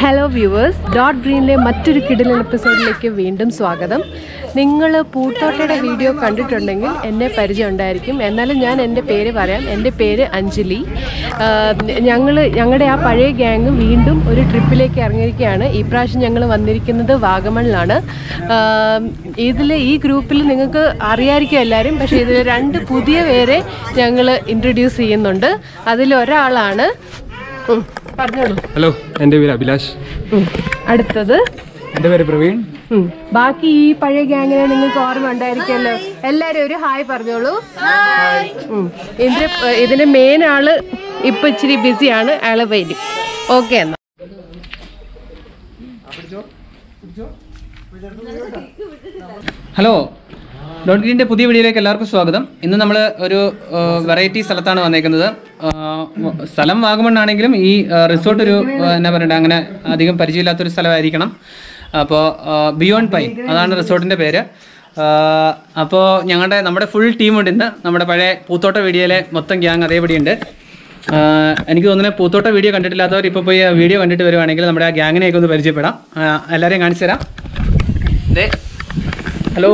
Hello viewers dot ഗ്രീനിലെ മറ്റൊരു കിടിലൻ എപ്പിസോഡിലേക്ക് വീണ്ടും സ്വാഗതം നിങ്ങൾ പൂത്തോട്ടയുടെ വീഡിയോ കണ്ടിട്ടുണ്ടെങ്കിൽ എന്നെ പരിചയം ഉണ്ടായിരിക്കും എന്നാലും ഞാൻ എൻ്റെ പേര് പറയാം എൻ്റെ പേര് അഞ്ജലി ഞങ്ങൾ ഞങ്ങളുടെ ആ പഴയ ഗ്യാങ് വീണ്ടും ഒരു ട്രിപ്പിലേക്ക് ഇറങ്ങിയിരിക്കുകയാണ് ഈ പ്രാവശ്യം ഞങ്ങൾ വന്നിരിക്കുന്നത് വാഗമണിലാണ് ഇതിൽ ഈ ഗ്രൂപ്പിൽ നിങ്ങൾക്ക് അറിയായിരിക്കും എല്ലാവരും പക്ഷേ ഇതിൽ രണ്ട് പുതിയ പേരെ ഞങ്ങൾ ഇൻട്രൊഡ്യൂസ് ചെയ്യുന്നുണ്ട് അതിലൊരാളാണ് ഉം, പറഞ്ഞോളൂ ഹലോ എൻ്റെ പേര് അഭിലാഷ് ഉം. അടുത്തത് എൻ്റെ പേര് പ്രവീൺ ഉം. ബാക്കി ഈ പഴയ ഗ്യാങ്ങിനെ നിങ്ങൾക്ക് ഓർമ്മ ഉണ്ടായിരിക്കുമല്ലോ എല്ലാരും ഒരു ഹായ് പറഞ്ഞോളൂ ഉം. ഇതിന്റെ ഇതിന്റെ മെയിൻ ആള് ഇപ്പൊ ഇച്ചിരി ബിസിയാണ് അയാള് വരും ഓക്കെ എന്നാ ഹലോ ഡോട്ട് ഗ്രീൻ്റെ പുതിയ വീഡിയോയിലേക്ക് എല്ലാവർക്കും സ്വാഗതം ഇന്ന് നമ്മൾ ഒരു വെറൈറ്റി സ്ഥലത്താണ് വന്നേക്കുന്നത് ആ, സ്ഥലം വാഗമണ്ണാണെങ്കിലും ഈ റിസോർട്ട് ഒരു ആ, എന്നാ പറയണ്ട അങ്ങനെ അധികം പരിചയമില്ലാത്തൊരു സ്ഥലമായിരിക്കണം അപ്പോൾ ബിയോണ്ട് പൈൻ അതാണ് റിസോർട്ടിൻ്റെ പേര് അപ്പോൾ ഞങ്ങളുടെ നമ്മുടെ ഫുൾ ടീമുണ്ട് ഇന്ന് നമ്മുടെ പഴയ പൂത്തോട്ട വീഡിയോയിലെ മൊത്തം ഗ്യാങ് അതേപടിയുണ്ട് ആ, എനിക്ക് തോന്നുന്നത് പൂത്തോട്ട വീഡിയോ കണ്ടിട്ടില്ലാത്തവർ ഇപ്പോൾ പോയി ആ വീഡിയോ കണ്ടിട്ട് വരുവാണെങ്കിൽ നമ്മുടെ ആ ഗ്യാങ്ങിനെയൊക്കെ ഒന്ന് പരിചയപ്പെടാം ആ, എല്ലാവരെയും കാണിച്ചു തരാം ദേ ഹലോ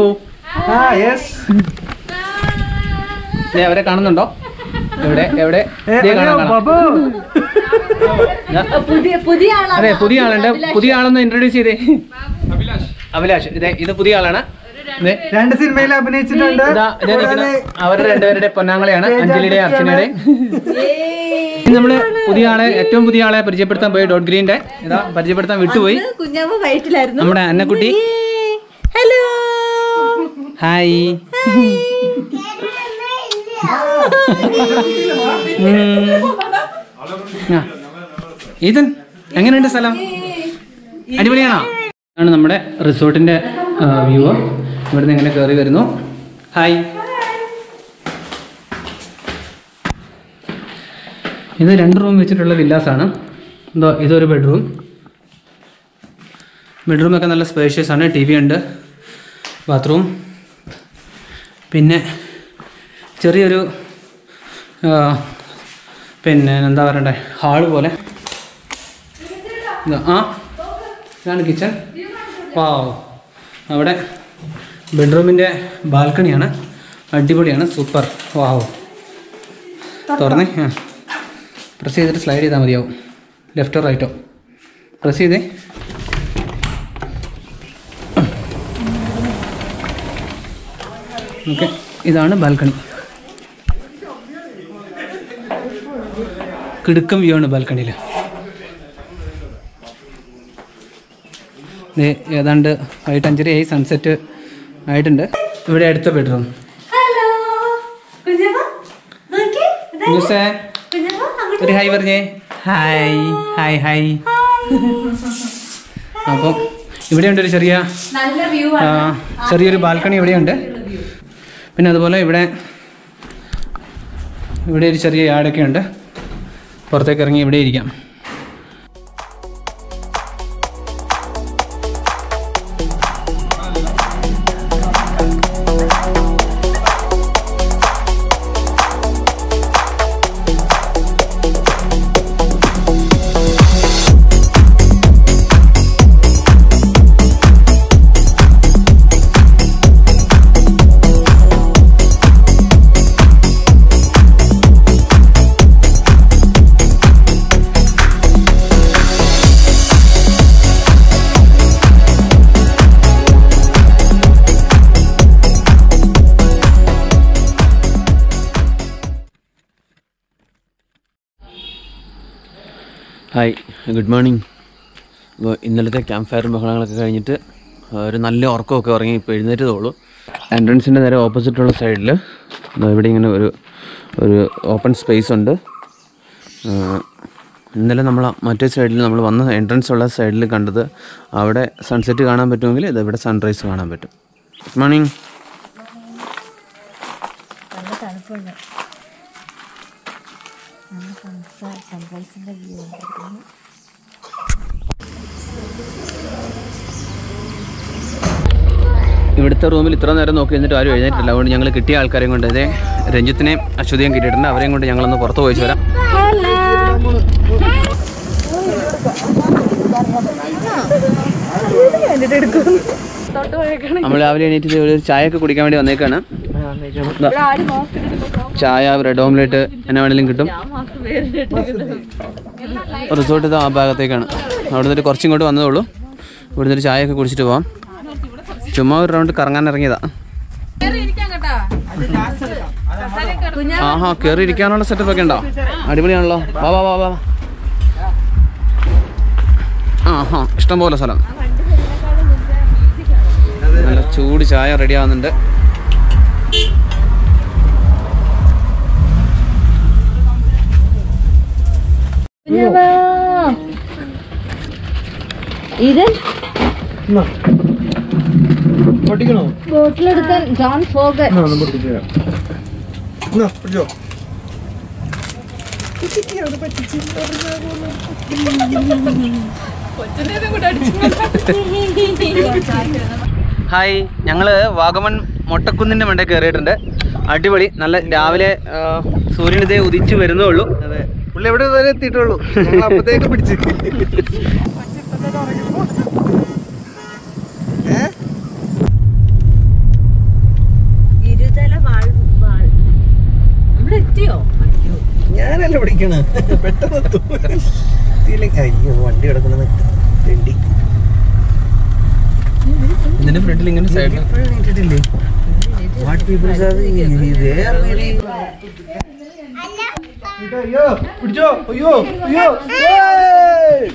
ദേ, അവരെ കാണുന്നുണ്ടോ എവിടെ എവിടെ ദേ കാണാം, കാണാം. ദാ. അതെ പുതിയ ആളുണ്ട് പുതിയ ആളൊന്ന് ഇൻട്രൊഡ്യൂസ് ചെയ്തേ അഭിലാഷ് ഇതേ ഇത് പുതിയ ആളാണ് ദേ, രണ്ട് സിനിമയിൽ അഭിനയിച്ചിട്ടുണ്ട് ഇതാ, ഇതേ നിൽക്കുന്ന അവരുടെ രണ്ടുപേരുടെ പൊന്നാങ്ങളെയാണ് അഞ്ജലിയുടെ അർച്ചനയുടെ ഇനി നമ്മള് പുതിയ ആളെ ഏറ്റവും പുതിയ ആളെ പരിചയപ്പെടുത്താൻ പോയി ഡോട്ട് ഗ്രീന്റെ ഇതാ പരിചയപ്പെടുത്താൻ വിട്ടുപോയി കുഞ്ഞാമ്മ വയറ്റിലായിരുന്നു നമ്മുടെ അന്നക്കുട്ടി ഹലോ ഹായ് ആ. ഈതൻ എങ്ങനെയുണ്ട് സ്ഥലം അടിപൊളിയാണോ ആണ് നമ്മുടെ റിസോർട്ടിന്റെ വ്യൂ ഇവിടുന്ന് ഇങ്ങനെ കയറി വരുന്നു ഹായ് ഇത് രണ്ട് റൂം വെച്ചിട്ടുള്ള വില്ലാസാണ് എന്തോ ഇതൊരു ബെഡ്റൂം ബെഡ്റൂമൊക്കെ നല്ല സ്പേഷ്യസ് ആണ് ടി വി ഉണ്ട് ബാത്റൂം പിന്നെ ചെറിയൊരു ആ, പിന്നെ എന്താ പറയണ്ടേ ഹാള് പോലെ ഇതാ, ആ ഇതാണ് കിച്ചൺ വാവ് അവിടെ ബെഡ്റൂമിൻ്റെ ബാൽക്കണിയാണ് അടിപൊളിയാണ് സൂപ്പർ വാവ് തുറന്നേ ആ പ്രസ് ചെയ്തിട്ട് സ്ലൈഡ് ചെയ്താൽ മതിയാവും ലെഫ്റ്റോ റൈറ്റോ പ്രസ് ചെയ്തേ ഓക്കെ ഇതാണ് ബാൽക്കണി കിടുക്കം വ്യൂ ആണ് ബാൽക്കണിയിൽ ഏതാണ്ട് വൈകിട്ട് അഞ്ചരയായി സൺസെറ്റ് ആയിട്ടുണ്ട് ഇവിടെ അടുത്ത ബെഡ്റൂം ഹലോ കുഞ്ഞാമ്മ നോക്കിയേ ഇതാ ന്യൂസേ കുഞ്ഞാമ്മ അങ്ങോട്ട് ഒരു ഹായ് പറഞ്ഞേ ഹായ് ഹായ് ഹായ് അപ്പോൾ ഇവിടെയുണ്ട് ഒരു ചെറിയ നല്ല വ്യൂ ആ, ചെറിയൊരു ബാൽക്കണി ഇവിടെയുണ്ട് പിന്നെ അതുപോലെ ഇവിടെ ഇവിടെ ഒരു ചെറിയ യാർഡൊക്കെ ഉണ്ട് പുറത്തേക്ക് ഇറങ്ങി ഇവിടെ ഇരിക്കാം ഹായ് ഗുഡ് മോർണിംഗ് അപ്പോൾ ഇന്നലത്തെ ക്യാമ്പ് ഫയറും ബഹളങ്ങളൊക്കെ കഴിഞ്ഞിട്ട് ഒരു നല്ല ഉറക്കമൊക്കെ ഉറങ്ങി ഇപ്പോൾ എഴുന്നേറ്റതോളൂ എൻട്രൻസിൻ്റെ നേരെ ഓപ്പോസിറ്റുള്ള സൈഡിൽ ഇവിടെ ഇങ്ങനെ ഒരു ഒരു ഓപ്പൺ സ്പേസ് ഉണ്ട് ആ, ഇന്നലെ നമ്മൾ മറ്റേ സൈഡിൽ നമ്മൾ വന്ന എൻട്രൻസ് ഉള്ള സൈഡിൽ കണ്ടത് അവിടെ സൺസെറ്റ് കാണാൻ പറ്റുമെങ്കിൽ ഇത് ഇവിടെ സൺറൈസ് കാണാൻ പറ്റും ഗുഡ് മോർണിംഗ് ഇവിടുത്തെ റൂമിൽ ഇത്ര നേരം നോക്കി എന്നിട്ട് ആരും എഴുന്നേറ്റില്ല അതുകൊണ്ട് ഞങ്ങൾ കിട്ടിയ ആൾക്കാരെയും കൊണ്ട് ഇതേ രഞ്ജിത്തിനെയും അശ്വതിയും കിട്ടിയിട്ടുണ്ട് അവരെയും കൊണ്ട് ഞങ്ങളൊന്ന് പുറത്ത് പോയി വരാം ടിക്കറ്റ് എടുക്കും തൊട്ട് പോയേക്കണം നമ്മൾ രാവിലെ എണീറ്റ് ഇത് ഒരു ചായയൊക്കെ കുടിക്കാൻ വേണ്ടി വന്നേക്കാണ് ദാ. ചായ ബ്രെഡ് ഓംലെറ്റ് എന്നെ വേണേലും കിട്ടും റിസോർട്ട് ഇത് ആ ഭാഗത്തേക്കാണ് അവിടെ നിന്നിട്ട് കുറച്ചിങ്ങോട്ട് വന്നതുള്ളൂ ഇവിടെ നിന്നൊരു ചായയൊക്കെ കുടിച്ചിട്ട് പോവാം ചുമ്മാ ഒരു റൗണ്ട് കറങ്ങാൻ ഇറങ്ങിയതാ ആഹാ കയറി ഇരിക്കാനുള്ള സെറ്റപ്പ് ഒക്കെ ഉണ്ടോ അടിപൊളിയാണല്ലോ വാ വാ വാ വാ ആഹാ ഇഷ്ടം പോലെ സ്ഥലം നല്ല ചൂട് ചായ റെഡി ആവുന്നുണ്ട് ഇത് ബോട്ടിലെടുക്കാൻ ജോൺ ഫോഗൻ ഹായ് ഞങ്ങള് വാഗമൺ മൊട്ടക്കുന്നിന്റെ മണ്ടേ കയറിയിട്ടുണ്ട് അടിപൊളി നല്ല രാവിലെ ആ, സൂര്യൻ ഇതേ ഉദിച്ചു വരുന്നേ ഉള്ളൂ അതെ പുള്ളി എവിടെ വരെ എത്തിയിട്ടുള്ളൂ ഞങ്ങൾ അപ്പത്തേക്ക് പിടിച്ച് ഇരുതല വാൾ വാൾ ഇവിടെ എത്തിയോ ഞാനല്ല പിടിക്കണ പെട്ടെന്ന് എത്തും. എത്തിയില്ലെങ്കിൽ- അയ്യോ വണ്ടി കിടക്കണ വണ്ടി ഇതിന്റെ ഫ്രണ്ടിൽ ഇങ്ങനെ സൈഡിൽ നീട്ടിട്ടില്ലേ വാട്ട് പീപ്പിൾസ് ആർ അയ്യോ പിടിച്ചോ അയ്യോ അയ്യോ ഏയ്!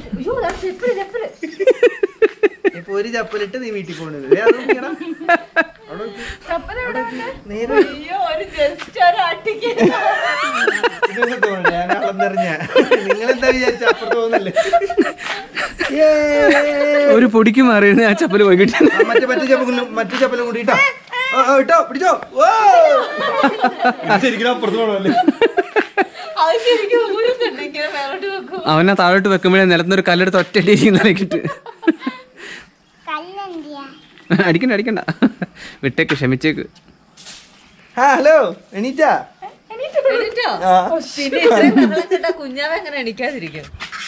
ഇപ്പൊ ഒരു ചപ്പലിട്ട് നീ വീട്ടിൽ പോണത് ദേ അത് നോക്കിയെടാ. അവിടെ നോക്ക്. അവിടെ നോക്ക്. നേരെ ഇതിങ്ങോട്ട് പോകണ്ട. ഞാൻ അളന്നെറിഞ്ഞ. നിങ്ങളെന്താ വിചാരിച്ച അപ്പുറത്ത് പോകുന്നില്ലേ ഏയ്! ഒരു പൊടിക്ക് മാറിയിരുന്ന ആ ചപ്പല് പോയി കിട്ടി ആ, മറ്റേ മറ്റേ ചപ്പലും മറ്റേ ചപ്പലും കൂടി ഇട്ടോ ആ, ആ, ഇട്ടോ പിടിച്ചോ ഓ! ഇത് ശരിക്കും അപ്പുറത്ത് പോകണമല്ലേ അവനെ താഴോട്ട് വെക്കുമ്പോഴേ നിലത്തുനിന്നൊരു കല്ലെടുത്ത് ഒറ്റ ഇരിക്കുന്നതിലേക്കിട്ട് അടിക്കണ്ട അടിക്കണ്ട വിട്ടേക്ക് ക്ഷമിച്ചേക്ക് ആ ഹലോ എണീറ്റാ ആ. കുഞ്ഞാവ എങ്ങനെ എണിക്കാതിരിക്കും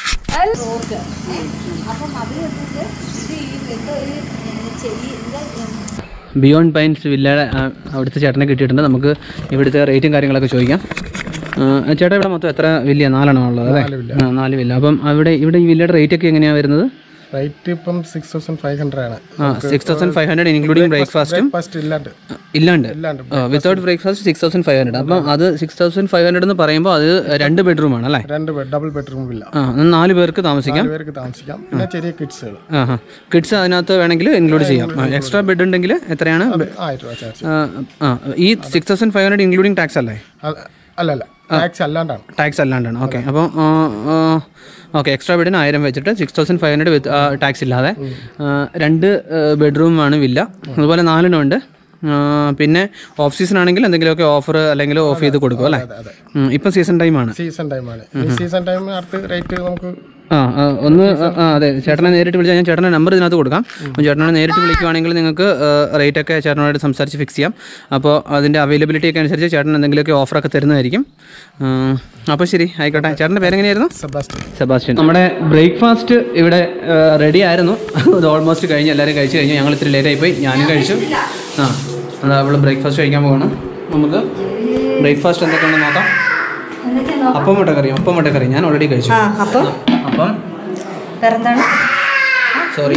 ബിയോണ്ട് പൈൻസ് വില്ലയുടെ ആ, അവിടുത്തെ ചേട്ടനെ കിട്ടിയിട്ടുണ്ട് നമുക്ക് ഇവിടുത്തെ റേറ്റും കാര്യങ്ങളൊക്കെ ചോദിക്കാം ആ, ചേട്ടാ ഇവിടെ മൊത്തം എത്ര വില്ല നാലെണ്ണം ഉള്ളത് അല്ലേ ആ, നാല് വില്ല അപ്പം അവിടെ ഇവിടെ ഈ വില്ലയുടെ റേറ്റ് ഒക്കെ എങ്ങനെയാണ് വരുന്നത് റേറ്റ് ഇപ്പം സിക്സ് തൗസൻഡ് ഫൈവ് ഹൺഡ്രഡ് ആണ് ആ six thousand five hundred including ബ്രേക്ക്ഫാസ്റ്റും ഫസ്റ്റ് ഇല്ലാണ്ട് ഇല്ലാണ്ട് ഇല്ലാണ്ട് without breakfast six thousand five hundred അപ്പം അത് സിക്സ് തൗസൻഡ് ഫൈവ് ഹൺഡ്രഡ് എന്ന് പറയുമ്പോൾ അത് രണ്ട് ബെഡ്റൂം ആണ് അല്ലേ രണ്ട് ബെഡ് ഡബിൾ ബെഡ്റൂം ഇല്ല ആ എന്നാൽ നാല് പേർക്ക് താമസിക്കാം പേർക്ക് താമസിക്കാം പിന്നെ ചെറിയ കിഡ്സുകൾ ആ ഹാ കിഡ്സ് അതിനകത്ത് വേണമെങ്കിൽ ഇൻക്ലൂഡ് ചെയ്യാം എക്സ്ട്രാ ബെഡ് ഉണ്ടെങ്കിൽ എത്രയാണ് ആയിരം രൂപ ചാർജ് ആ, ആ ഈ six thousand five hundred including tax അല്ലേ അല്ല അല്ല ടാക്സ് അല്ലാണ്ടാണ് ടാക്സ് അല്ലാണ്ടാണ് ഓക്കെ അപ്പോൾ ഓക്കെ എക്സ്ട്രാ ബെഡിന് ആയിരം വെച്ചിട്ട് six thousand five hundred with tax ഇല്ലാതെ ആ, രണ്ട് ബെഡ്റൂമാണ് വില്ല അതുപോലെ നാലെണ്ണം ഉണ്ട് ആ, പിന്നെ ഓഫ് സീസൺ ആണെങ്കിൽ എന്തെങ്കിലുമൊക്കെ ഓഫർ അല്ലെങ്കിൽ ഓഫ് ചെയ്ത് കൊടുക്കും അല്ലേ ഉം, ഇപ്പം സീസൺ ടൈമാണ് സീസൺ ടൈമാണ് ഈ സീസൺ ടൈം അടുത്ത് റേറ്റ് നമുക്ക് ആ ആ, ഒന്ന് ആ അതെ ചേട്ടനെ നേരിട്ട് വിളിച്ചാൽ ഞാൻ ചേട്ടൻ്റെ നമ്പർ ഇതിനകത്ത് കൊടുക്കാം അപ്പോൾ ചേട്ടനെ നേരിട്ട് വിളിക്കുവാണെങ്കിൽ നിങ്ങൾക്ക് റേറ്റ് ഒക്കെ ചേട്ടനോട് സംസാരിച്ച് ഫിക്സ് ചെയ്യാം അപ്പോൾ അതിൻ്റെ അവൈലബിലിറ്റി ഒക്കെ അനുസരിച്ച് ചേട്ടൻ എന്തെങ്കിലുമൊക്കെ ഓഫറൊക്കെ തരുന്നതായിരിക്കും അപ്പോൾ ശരി ആയിക്കോട്ടെ ചേട്ടൻ്റെ പേരെങ്ങനെയായിരുന്നു സെബാസ്റ്റ്യൻ സെബാസ്റ്റ്യൻ നമ്മുടെ ബ്രേക്ക്ഫാസ്റ്റ് ഇവിടെ റെഡി ആയിരുന്നു അത് ഓൾമോസ്റ്റ് കഴിഞ്ഞ് എല്ലാവരും കഴിച്ച് കഴിഞ്ഞു ഞങ്ങൾ ഇത്തിരി ലേറ്റായി പോയി ഞാനും കഴിച്ചു ആ അതാ അവൾ ബ്രേക്ക്ഫാസ്റ്റ് കഴിക്കാൻ പോകണം നമുക്ക് ബ്രേക്ക്ഫാസ്റ്റ് എന്തൊക്കെയാണെന്ന് നോക്കാം അപ്പം മുട്ടക്കറി അപ്പം മുട്ടക്കറി ഞാൻ ഓൾറെഡി കഴിച്ചു അപ്പം അപ്പം വേറെന്താണ് സോറി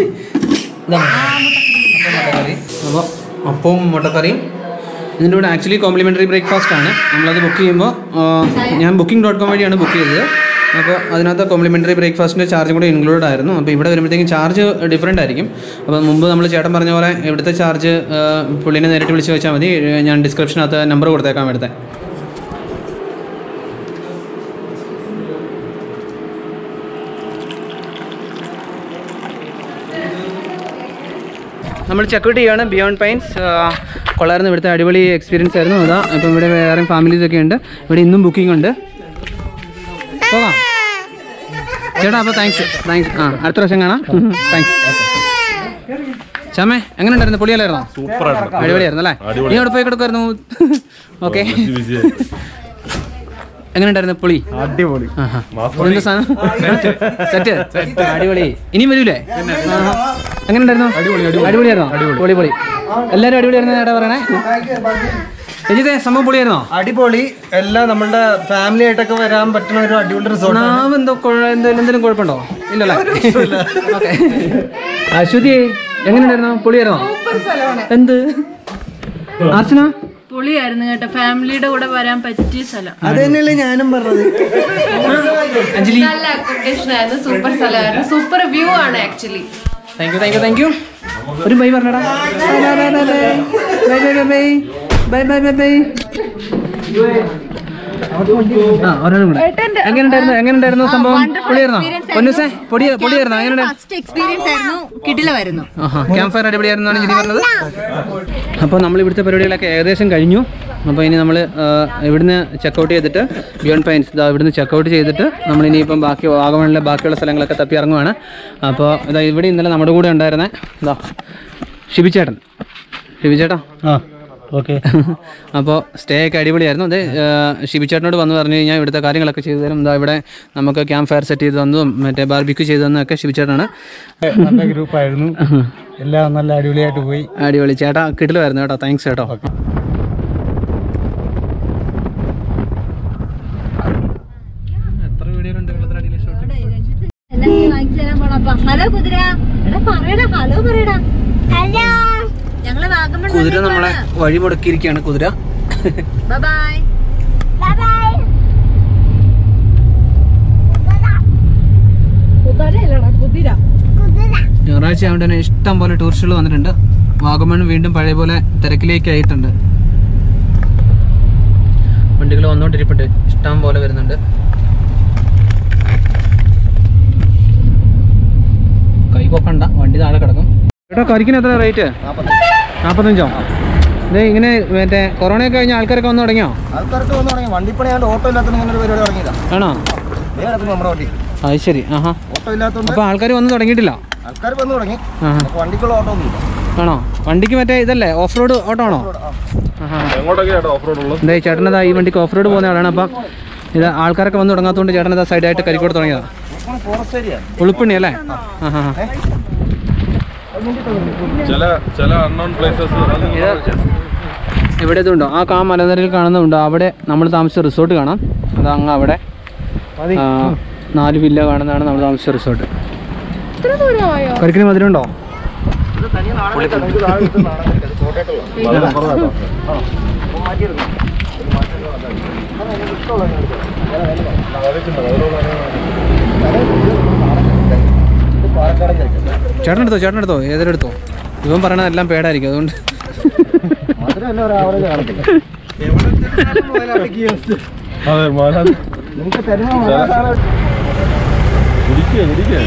മുട്ടക്കറി അപ്പോൾ അപ്പവും മുട്ടക്കറിയും ഇതിൻ്റെ കൂടെ ആക്ച്വലി കോംപ്ലിമെൻ്ററി ബ്രേക്ക്ഫാസ്റ്റ് ആണ് നമ്മളത് ബുക്ക് ചെയ്യുമ്പോൾ ഞാൻ ബുക്കിംഗ് ഡോട്ട് കോം വഴിയാണ് ബുക്ക് ചെയ്തത് അപ്പോൾ അതിനകത്ത് കോംപ്ലിമെൻ്ററി ബ്രേക്ക്ഫാസ്റ്റിൻ്റെ ചാർജും കൂടെ ഇൻക്ലൂഡ് ആയിരുന്നു അപ്പോൾ ഇവിടെ വരുമ്പോഴത്തേക്കും ചാർജ് ഡിഫറെൻ്റ് ആയിരിക്കും അപ്പോൾ മുമ്പ് നമ്മൾ ചേട്ടൻ പറഞ്ഞ പോലെ ഇവിടുത്തെ ചാർജ് പുള്ളിനെ നേരിട്ട് വിളിച്ച് വെച്ചാൽ മതി ഞാൻ ഡിസ്ക്രിപ്ഷനകത്ത് നമ്പർ കൊടുത്തേക്കാം ഇവിടുത്തെ നമ്മൾ ചെക്കൗട്ട് ചെയ്യാണ് ബിയോണ്ട് പൈൻസ് കൊള്ളായിരുന്നു ഇവിടുത്തെ അടിപൊളി എക്സ്പീരിയൻസ് ആയിരുന്നു അതാ ഇപ്പം ഇവിടെ വേറെ ഫാമിലീസ് ഒക്കെ ഉണ്ട് ഇവിടെ ഇന്നും ബുക്കിംഗ് ഉണ്ട് പോകാം ചേട്ടാ അപ്പോൾ താങ്ക്സ് താങ്ക്സ് ആ അടുത്ത പ്രാവശ്യം കാണാം താങ്ക്സ് ചാമേ എങ്ങനെ ഉണ്ടായിരുന്നു പൊളിയല്ലായിരുന്നോ അടിപൊളിയായിരുന്നു അല്ലേ നീ അവിടെ പോയി കിടക്കുമായിരുന്നു ഓക്കെ എങ്ങനെ ഉണ്ടായിരുന്നു പൊളി അടിപൊളി ആഹാ. എന്താ സാധനം സെറ്റ് അടിപൊളി ഇനിയും വരൂലേ ആഹാ. എങ്ങനെ ഉണ്ടായിരുന്നു അടിപൊളിയായിരുന്നോ പൊളി പൊളി എല്ലാവരും അടിപൊളിയായിരുന്നു ഏട്ടാ പറയണേ രജിത്തെ സംഭവം പൊളിയായിരുന്നോ അടിപൊളി എല്ലാം നമ്മളുടെ ഫാമിലി ആയിട്ടൊക്കെ വരാൻ പറ്റുന്ന ഒരു അടിപൊളി റിസോർട്ട് നാവ് എന്തോ കുഴ- എന്തെങ്കിലും എന്തെങ്കിലും കുഴപ്പമുണ്ടോ ഇല്ലല്ലേ ഓക്കെ അശ്വതി എങ്ങനെയുണ്ടായിരുന്നു പൊളിയായിരുന്നോ എന്ത് ആർച്ചന പൊളിയായിരുന്നു കേട്ടോ ഫാമിലിയുടെ കൂടെ വരാൻ പറ്റിയ സ്ഥലം അത് തന്നെയല്ലേ ഞാനും പറഞ്ഞത് അഞ്ജലി നല്ല അക്കോമഡേഷൻ ആയിരുന്നു സൂപ്പർ സ്ഥലമായിരുന്നു സൂപ്പർ വ്യൂ ആണ് actually thank you thank you thank you ഒരു ബൈ പറഞ്ഞടാ bye bye bye bye bye bye bye bye ആ ഒരാളും കൂടെ എങ്ങനെയുണ്ടായിരുന്നു എങ്ങനെയുണ്ടായിരുന്നു സംഭവം പൊളിയായിരുന്നോ പൊന്നുസേ പൊടി പൊടിയായിരുന്നോ എങ്ങനെയുണ്ടായിരുന്നു ഫസ്റ്റ് എക്സ്പീരിയൻസ് ആയിരുന്നു കിടിലമായിരുന്നു ആഹാ ക്യാമ്പ് ഫയർ അടിപൊളിയായിരുന്നാണ് ജിനി പറഞ്ഞത് അപ്പോൾ നമ്മൾ ഇവിടുത്തെ പരിപാടികളൊക്കെ ഏകദേശം കഴിഞ്ഞു അപ്പോൾ ഇനി നമ്മൾ ഇവിടുന്ന് ചെക്കൗട്ട് ചെയ്തിട്ട് ബിയോണ്ട് പൈൻസ് ഇതാ ഇവിടുന്ന് ചെക്കൗട്ട് ചെയ്തിട്ട് നമ്മൾ ഇനിയിപ്പം ബാക്കി വാഗമണിലെ ബാക്കിയുള്ള സ്ഥലങ്ങളൊക്കെ തപ്പി ഇറങ്ങുവാണ് അപ്പോൾ ഇതാ ഇവിടെ ഇന്നലെ നമ്മുടെ കൂടെ ഉണ്ടായിരുന്ന ഇതാ ഷിബിച്ചേട്ടൻ ഷിബിച്ചേട്ടാ ആ ഓക്കെ അപ്പോൾ സ്റ്റേ ഒക്കെ അടിപൊളിയായിരുന്നു അത് ഷിബിച്ചേട്ടനോട് വന്ന് പറഞ്ഞു കഴിഞ്ഞാൽ ഇവിടുത്തെ കാര്യങ്ങളൊക്കെ ചെയ്തു തരും ഇതാ ഇവിടെ നമുക്ക് ക്യാമ്പ് ഫയർ സെറ്റ് ചെയ്ത് തന്നതും മറ്റേ ബാർബിക്യൂ ചെയ്തു തന്നതൊക്കെ ഷിബിച്ചേട്ടനാണ് നല്ല ഗ്രൂപ്പായിരുന്നു എല്ലാം നല്ല അടിപൊളിയായിട്ട് പോയി അടിപൊളി ചേട്ടാ കിട്ടിലുമായിരുന്നു കേട്ടോ താങ്ക്സ് കേട്ടോ എത്ര വീഡിയോ ഉണ്ട് വെള്ളത്തിനടിയിലെ ഷോട്ട് വാങ്ങിച്ചു തരാൻ പോണപ്പാ ഹലോ കുതിര എടാ പറയടാ ഹലോ പറയടാ ഹലോ ഞങ്ങള് വാഗമൺ കുതിര നമ്മളെ വഴി മുടക്കിയിരിക്കുകയാണ് കുതിര ബൈ ഞായറാഴ്ച ആയതുകൊണ്ട് തന്നെ ഇഷ്ടം പോലെ ടൂറിസ്റ്റുകൾ വന്നിട്ടുണ്ട് വാഗമൺ വീണ്ടും പഴയ പോലെ തിരക്കിലേക്ക് ആയിട്ടുണ്ട് വണ്ടികൾ വന്നുകൊണ്ടിരിപ്പുണ്ട് ഇഷ്ടം പോലെ വരുന്നുണ്ട് കൈ പൊക്കണ്ട വണ്ടി താഴെ കിടക്കും ചേട്ടാ കരിക്കിന് എത്ര റേറ്റ് നാൽപ്പത്തഞ്ചോ ഇത് ഇങ്ങനെ മറ്റേ കൊറോണയൊക്കെ കഴിഞ്ഞ ആൾക്കാരൊക്കെ വന്നു തുടങ്ങിയോ ആൾക്കാർക്ക് വന്നു തുടങ്ങി വണ്ടിപ്പണിയാണ്ട് ഓട്ടോ ഇല്ലാത്ത ഇങ്ങനെ ഒരു പരിപാടി തുടങ്ങിയതാ ആണോ ദേ കിടക്കുന്നു നമ്മുടെ വണ്ടി അത് ശരി ആഹാ ഓട്ടോ ഇല്ലാത്തതുകൊണ്ട് അപ്പോൾ ആൾക്കാർ വന്ന് തുടങ്ങിയിട്ടില്ല ആൾക്കാർ വന്നു തുടങ്ങി ആഹാ നമുക്ക് വണ്ടിക്കുള്ള ഓട്ടോ ഒന്നും ഇല്ല ആണോ വണ്ടിക്ക് മറ്റേ ഇതല്ലേ ഓഫ് റോഡ് ഓട്ടോ ആണോ എന്താ ഈ ചേട്ടനതാ ഈ വണ്ടിക്ക് ഓഫ് റോഡ് പോകുന്ന ആളാണ് അപ്പം ഇത് ആൾക്കാരൊക്കെ വന്ന് തുടങ്ങാത്തതുകൊണ്ട് ചേട്ടനതാ സൈഡായിട്ട് കരിക്കോട് തുടങ്ങിയതാ ഫോറസ്റ്റ് ഏരിയ ഉളുപ്പുണ്ണി അല്ലേ ആ ഹാ ചില ചില അൺനോൺ പ്ലേസസ് ഇവിടെ ഇതുണ്ടോ ആ കാ മലനിരയിൽ കാണുന്നുണ്ടോ അവിടെ നമ്മൾ താമസിച്ച റിസോർട്ട് കാണാം അത് അങ്ങ് അവിടെ ആ, നാല് വില്ല കാണുന്നതാണ് നമ്മൾ താമസിച്ച റിസോർട്ട് കരിക്കിന് മധുരമുണ്ടോ ചേട്ടനെടുത്തോ ചേട്ടനെടുത്തോ ഏതെടുത്തോ ഇവൻ പറയണതെല്ലാം പേടായിരിക്കും അതുകൊണ്ട് മധുരം ഒരു ആവറേജ് കാണത്തില്ല അതെ മല നിങ്ങൾക്ക് തരുന്ന കുടിക്കുക കുടിക്കുക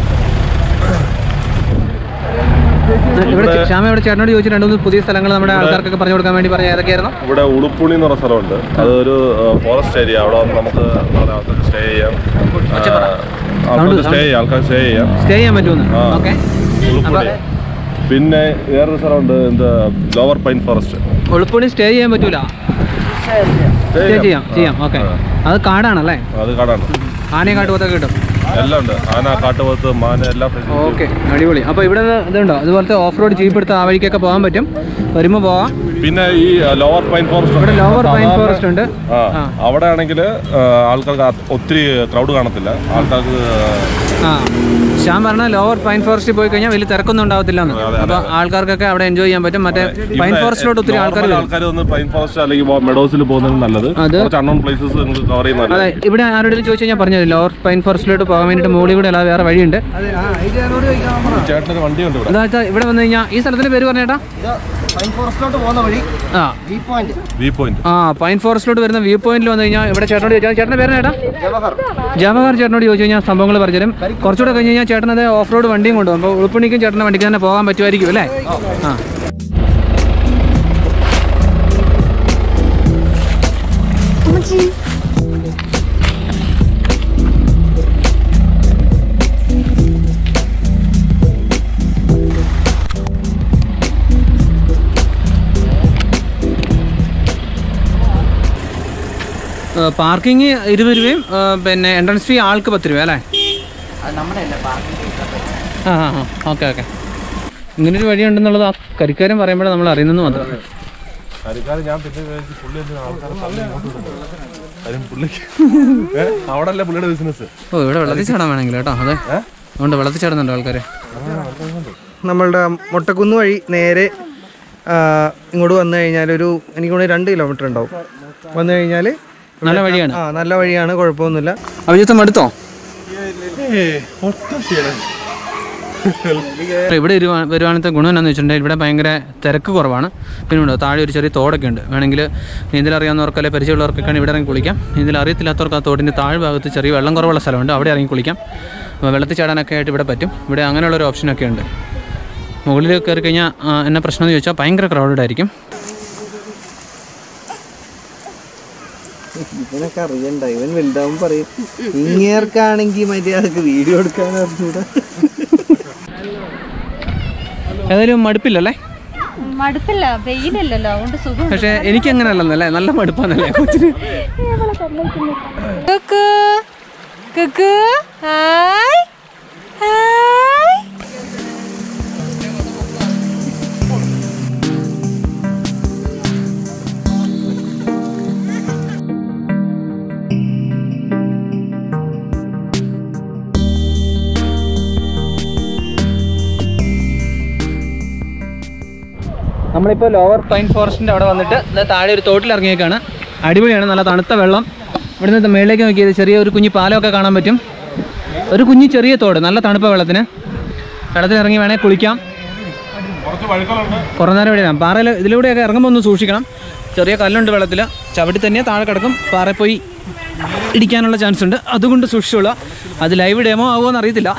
ഇവിടെ ശ്യാമ ഇവിടെ ചേട്ടനോട് ചോദിച്ചു രണ്ടു മൂന്ന് പുതിയ സ്ഥലങ്ങൾ നമ്മുടെ ആൾക്കാർക്കൊക്കെ പറഞ്ഞു കൊടുക്കാൻ വേണ്ടി പറഞ്ഞ ഏതൊക്കെയായിരുന്നു ഇവിടെ ഉളുപ്പുണി എന്ന് പറഞ്ഞ സ്ഥലമുണ്ട് അതൊരു ഫോറസ്റ്റ് ഏരിയ അവിടെ വന്ന് നമുക്ക് ആൾക്കാർക്ക് സ്റ്റേ ചെയ്യാം ആ, ആൾക്കാർക്ക് സ്റ്റേ ചെയ്യാം ആൾക്കാർക്ക് സ്റ്റേ ചെയ്യാം സ്റ്റേ ചെയ്യാൻ പറ്റുമെന്ന് ആ. ഓക്കെ ഉളുപ്പുണി പിന്നെ വേറൊരു സ്ഥലമുണ്ട് എന്താ ലോവർ പൈൻ ഫോറസ്റ്റ് ഒളിപ്പുണി സ്റ്റേ ചെയ്യാൻ പറ്റൂല സ്റ്റേ ചെയ്യാം ചെയ്യാം ഓക്കെ അത് കാടാണല്ലേ അത് കാടാണ് ആനയെ കാട്ടുപോത്തൊക്കെ കിട്ടും എല്ലാം ഉണ്ട് ആന കാട്ടുപോത്ത് മാന എല്ലാ facilities ഓക്കെ അടിപൊളി അപ്പോൾ ഇവിടെ നിന്ന് ഇതുണ്ടോ അതുപോലത്തെ ഓഫ് റോഡ് ജീപ്പ് എടുത്ത് ആ വഴിക്കൊക്കെ പോകാൻ പറ്റും വരുമ്പോൾ പോവാം പിന്നെ ഈ ലോവർ പൈൻ ഫോറസ്റ്റ് ഇവിടെ ലോവർ പൈൻ ഫോറസ്റ്റ് ഉണ്ട് ആ ആ. അവിടെ ആണെങ്കിൽ ആൾക്കാർക്ക് അത് ഒത്തിരി ക്രൗഡ് കാണത്തില്ല ആൾക്കാർക്ക് ആ ശ്യാം പറഞ്ഞ ലോവർ പൈൻ ഫോറസ്റ്റിൽ പോയി കഴിഞ്ഞാൽ വലിയ തിരക്കൊന്നും ഉണ്ടാവത്തില്ല എന്ന് അതെ, അപ്പോൾ ആൾക്കാർക്കൊക്കെ അവിടെ എൻജോയ് ചെയ്യാൻ പറ്റും മറ്റേ പൈൻ ഫോറസ്റ്റിലോട്ട് ഒത്തിരി ആൾക്കാർ വരും ആൾക്കാർ വന്ന് പൈൻ ഫോറസ്റ്റ് അല്ലെങ്കിൽ മെഡോസിൽ പോകുന്നത് നല്ലത് അത് കുറച്ച് അൺനോൺ പ്ലേസസ് നിങ്ങൾക്ക് കവർ ചെയ്യുന്നത് അതെ ഇവിടെ ആരോടെങ്കിലും ചോദിച്ചു കഴിഞ്ഞാൽ പറഞ്ഞു തരും ലോവർ പൈൻ ഫോറസ്റ്റിലോട്ട് പോകാൻ വേണ്ടിയിട്ട് മുകളിൽ കൂടെ അല്ലാതെ വേറെ വഴിയുണ്ട് ചേട്ടനൊരു വണ്ടിയുണ്ട് ഇവിടെ എന്താ വെച്ചാൽ ഇവിടെ വന്നു കഴിഞ്ഞാൽ ഈ സ്ഥലത്തിന്റെ പേര് പറഞ്ഞേട്ടാ ഇത് പൈൻ ഫോറസ്റ്റിലോട്ട് പോകുന്ന വഴി ആ വ്യൂ പോയിന്റ് വ്യൂ പോയിന്റ് ആ പൈൻ ഫോറസ്റ്റിലോട്ട് വരുന്ന വ്യൂ പോയിന്റിൽ വന്നു കഴിഞ്ഞാൽ ഇവിടെ ചേട്ടനോട് ചോദിച്ചാൽ ചേട്ടൻ്റെ പേര് ചേട്ടാ ജവഹർ ജാമകാർ ചേട്ടനോട് ചോദിച്ചു കഴിഞ്ഞാൽ സംഭവങ്ങൾ പറഞ്ഞുതരും കുറച്ചുകൂടെ കഴിഞ്ഞ് കഴിഞ്ഞാൽ ചേട്ടൻ അത് ഓഫ് റോഡ് വണ്ടിയും കൊണ്ടുപോകും അപ്പോൾ ഉളുപ്പണിക്കും ചേട്ടൻ്റെ വണ്ടിക്ക് തന്നെ പോകാൻ പറ്റുമായിരിക്കും അല്ലേ ആ പാർക്കിംഗ് ഇരുപത് രൂപയും ആ, പിന്നെ എൻട്രൻസ് ഫീ ആൾക്ക് പത്ത് രൂപ അല്ലേ ആ ആ ആ ഓക്കെ ഓക്കെ ഇങ്ങനൊരു വഴി ഉണ്ടെന്നുള്ളത് ആ കരിക്കാരൻ പറയുമ്പോഴേ നമ്മൾ അറിയുന്നെന്ന് മാത്രം കരിക്കാരൻ ഞാൻ പിന്നെ വിചാരിച്ചു പുള്ളി എന്തിനാ ആൾക്കാരെ തള്ളി ഇങ്ങോട്ട് വിടുന്നത്? കാര്യം പുള്ളിക്ക് ഏ? അവിടല്ലേ പുള്ളിയുടെ ബിസിനസ് ഓ ഇവിടെ വെള്ളത്തിൽ ചാടാൻ വേണമെങ്കിൽ കേട്ടോ അതെ അതുകൊണ്ട് വെള്ളത്തിൽ ചാടുന്നുണ്ടോ ആൾക്കാർ നമ്മളുടെ മൊട്ടക്കുന്ന് വഴി നേരെ ആ, ഇങ്ങോട്ട് വന്നു കഴിഞ്ഞാൽ ഒരു എനിക്ക് തോന്നുന്നു രണ്ട് കിലോമീറ്റർ ഉണ്ടാവും വന്നു കഴിഞ്ഞാൽ നല്ല വഴിയാണ് ആ നല്ല വഴിയാണ് കുഴപ്പമൊന്നുമില്ല അഭിജിത്തം അടുത്തോ ഇവിടെ വരുവാ- വരുവാനത്തെ ഗുണം എന്നാന്ന് വെച്ചിട്ടുണ്ടെങ്കിൽ ഇവിടെ ഭയങ്കര തിരക്ക് കുറവാണ് പിന്നെ ഉണ്ടോ താഴെ ഒരു ചെറിയ തോടൊക്കെ ഉണ്ട് വേണമെങ്കിൽ നീന്തൽ അറിയാവുന്നവർക്ക് അല്ലെങ്കിൽ പരിചയമുള്ളവർക്കൊക്കെയാണ് ഇവിടെ ഇറങ്ങി കുളിക്കാം നീന്തൽ അറിയത്തില്ലാത്തവർക്ക് ആ തോടിൻ്റെ താഴ് ഭാഗത്ത് ചെറിയ വെള്ളം കുറവുള്ള സ്ഥലമുണ്ട് അവിടെ ഇറങ്ങി കുളിക്കാം അപ്പോൾ വെള്ളത്തിൽ ചാടാനൊക്കെ ആയിട്ട് ഇവിടെ പറ്റും ഇവിടെ അങ്ങനെയുള്ളൊരു ഓപ്ഷനൊക്കെ ഉണ്ട് മുകളിൽ കയറി കഴിഞ്ഞാൽ ആ, എന്നാ പ്രശ്നം എന്ന് ചോദിച്ചാൽ ഭയങ്കര ക്രൗഡഡ് ആയിരിക്കും ഇവനൊക്കെ അറിയണ്ട ഇവൻ വലുതാവും പറയും ഇങ്ങേർക്കാണെങ്കിൽ മര്യാദക്ക് വീഡിയോ എടുക്കാൻ അറിഞ്ഞൂടാ ഏതായാലും മടുപ്പില്ലല്ലേ മടുപ്പില്ല വെയിലല്ലല്ലോ അതുകൊണ്ട് സുഖം പക്ഷേ എനിക്ക് അങ്ങനെ അല്ലെന്നല്ലേ നല്ല മടുപ്പാന്നല്ലേ കൊച്ചിന് കുക്കു കുക്കു ഹായ് ഹായ് നമ്മളിപ്പോൾ ലോവർ പൈൻ ഫോറസ്റ്റിൻ്റെ അവിടെ വന്നിട്ട് ദാ താഴെ ഒരു തോട്ടിൽ ഇറങ്ങിയേക്കാണ് അടിപൊളിയാണ് നല്ല തണുത്ത വെള്ളം ഇവിടുന്ന് മേളിലേക്ക് നോക്കിയത് ചെറിയ ഒരു കുഞ്ഞു പാലമൊക്കെ കാണാൻ പറ്റും ഒരു കുഞ്ഞു ചെറിയ തോട് നല്ല തണുപ്പ വെള്ളത്തിന് വെള്ളത്തിൽ ഇറങ്ങി വേണേൽ കുളിക്കാം കുറച്ച് വഴുക്കലുണ്ട് കുറേ നേരം ഇവിടെ ഇടാം പാറയിൽ ഇതിലൂടെയൊക്കെ ഇറങ്ങുമ്പോൾ ഒന്ന് സൂക്ഷിക്കണം ചെറിയ കല്ലുണ്ട് വെള്ളത്തിൽ ചവിട്ടി തന്നെ താഴെ കിടക്കും പാറ പോയി ഇടിക്കാനുള്ള ചാൻസ് ഉണ്ട് അതുകൊണ്ട് സൂക്ഷിച്ചോളുക അത് ലൈവ് ഡെമോ ആവുമോ എന്നറിയത്തില്ല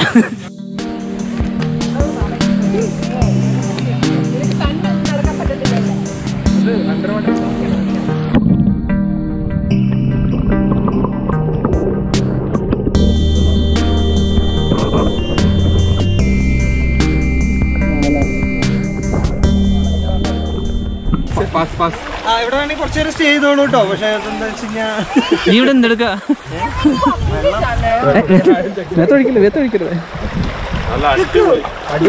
ആ ഇവിടെ വേണമെങ്കിൽ കുറച്ച് നേരം സ്റ്റേ ചെയ്തോളൂ കേട്ടോ പക്ഷെ എന്താ വെച്ച് കഴിഞ്ഞാൽ നീ ഇവിടെ എന്തെടുക്കുക വേത്തൊഴിക്കരുത് വേത്തൊഴിക്കരുത് നല്ല അടിപൊളി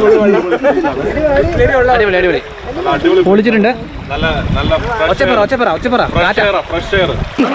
അടിപൊളി അടിപൊളി നല്ല അടിപൊളി പൊളിച്ചിട്ടുണ്ട് നല്ല നല്ല ഒച്ചപ്പറ ഒച്ചപ്പറ ഒച്ചപ്പറ ഫ്രഷ് എയർ ഫ്രഷ് എയർ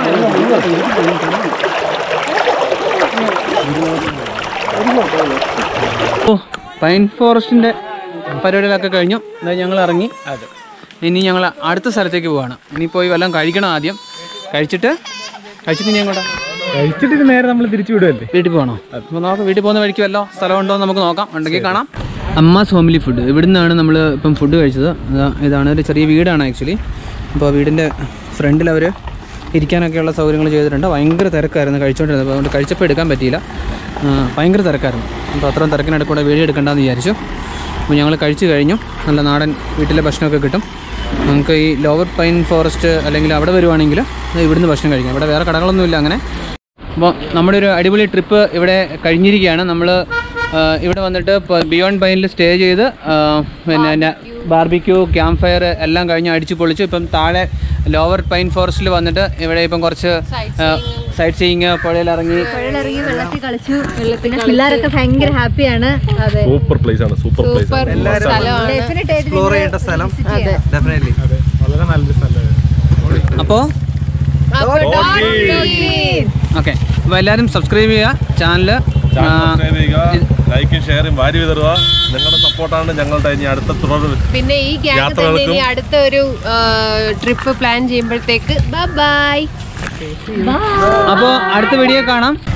ഓ പൈൻ ഫോറസ്റ്റിന്റെ പരിപാടികളൊക്കെ കഴിഞ്ഞു ദാ ഞങ്ങൾ ഇറങ്ങി ഇനി ഞങ്ങൾ അടുത്ത സ്ഥലത്തേക്ക് പോവാണ് ഇനി പോയി വല്ലതും കഴിക്കണം ആദ്യം കഴിച്ചിട്ട് കഴിച്ചിട്ട് ഇനി എങ്ങോട്ടാ കഴിച്ചിട്ട് നേരെ നമ്മൾ തിരിച്ചു വിടുമല്ലേ വീട്ടിൽ പോകണോ അപ്പോൾ നോക്കാം വീട്ടിൽ പോകുന്ന വഴിക്ക് വല്ലോ സ്ഥലമുണ്ടോ എന്ന് നമുക്ക് നോക്കാം ഉണ്ടെങ്കിൽ കാണാം അമ്മാസ് ഹോംലി ഫുഡ് ഇവിടെ നിന്നാണ് നമ്മൾ ഇപ്പം ഫുഡ് കഴിച്ചത് ഇതാ ഇതാണ് ഒരു ചെറിയ വീടാണ് ആക്ച്വലി അപ്പോൾ വീടിൻ്റെ ഫ്രണ്ടിൽ അവർ ഇരിക്കാനൊക്കെയുള്ള സൗകര്യങ്ങൾ ചെയ്തിട്ടുണ്ട് ഭയങ്കര തിരക്കായിരുന്നു കഴിച്ചുകൊണ്ടിരുന്നത് അപ്പോൾ അതുകൊണ്ട് കഴിച്ചപ്പോൾ എടുക്കാൻ പറ്റിയില്ല ആ, ഭയങ്കര തിരക്കായിരുന്നു അപ്പോൾ അത്രയും തിരക്കിനിടക്കൂടെ വീഡിയോ എടുക്കണ്ടെന്ന് വിചാരിച്ചു അപ്പോൾ ഞങ്ങൾ കഴിച്ചു കഴിഞ്ഞു നല്ല നാടൻ വീട്ടിലെ ഭക്ഷണമൊക്കെ കിട്ടും നമുക്ക് ഈ ലോവർ പൈൻ ഫോറസ്റ്റ് അല്ലെങ്കിൽ അവിടെ വരുവാണെങ്കിൽ ഇവിടുന്ന് ഭക്ഷണം കഴിക്കാം ഇവിടെ വേറെ കടകളൊന്നുമില്ല അങ്ങനെ അപ്പോൾ നമ്മുടെ ഒരു അടിപൊളി ട്രിപ്പ് ഇവിടെ കഴിഞ്ഞിരിക്കുകയാണ് നമ്മൾ ഇവിടെ വന്നിട്ട് ബിയോണ്ട് പൈനിൽ സ്റ്റേ ചെയ്ത് ആ, പിന്നെ ബാർബിക്യൂ ക്യാമ്പ് ഫയർ എല്ലാം കഴിഞ്ഞ് അടിച്ചു പൊളിച്ചു ഇപ്പം താഴെ ലോവർ പൈൻ ഫോറസ്റ്റിൽ വന്നിട്ട് ഇവിടെ ഇപ്പം കുറച്ച് സൈറ്റ് സീയിങ് പുഴയിലിറങ്ങി പുഴയിലിറങ്ങി വെള്ളത്തിൽ കളിച്ചു പിന്നെ പിള്ളേരൊക്കെ ഭയങ്കര ഹാപ്പിയാണ് അതെ സൂപ്പർ പ്ലേസ് ആണ് സൂപ്പർ പ്ലേസ് ആണ് ഡെഫിനറ്റ് ആയിട്ട് എക്സ്പ്ലോർ ചെയ്യേണ്ട സ്ഥലം ഡെഫിനറ്റ്ലി വളരെ നല്ലൊരു സ്ഥലമാണ് അപ്പോൾ ഓക്കെ അപ്പോൾ എല്ലാവരും സബ്സ്ക്രൈബ് ചെയ്യുക ചാനൽ സബ്സ്ക്രൈബ് ചെയ്യുക ലൈക്കും ഷെയറും വാരി വിതറുക നിങ്ങളുടെ സപ്പോർട്ടാണ് ഞങ്ങളുടെ ഇനി അടുത്ത തുടർ പിന്നെ ഈ ഗ്യാങ് തന്നെ യാത്രകൾക്കും- ഇനി അടുത്ത ഒരു ട്രിപ്പ് പ്ലാൻ ചെയ്യുമ്പോഴത്തേക്ക് ബൈ അപ്പോൾ അടുത്ത വീഡിയോ കാണാം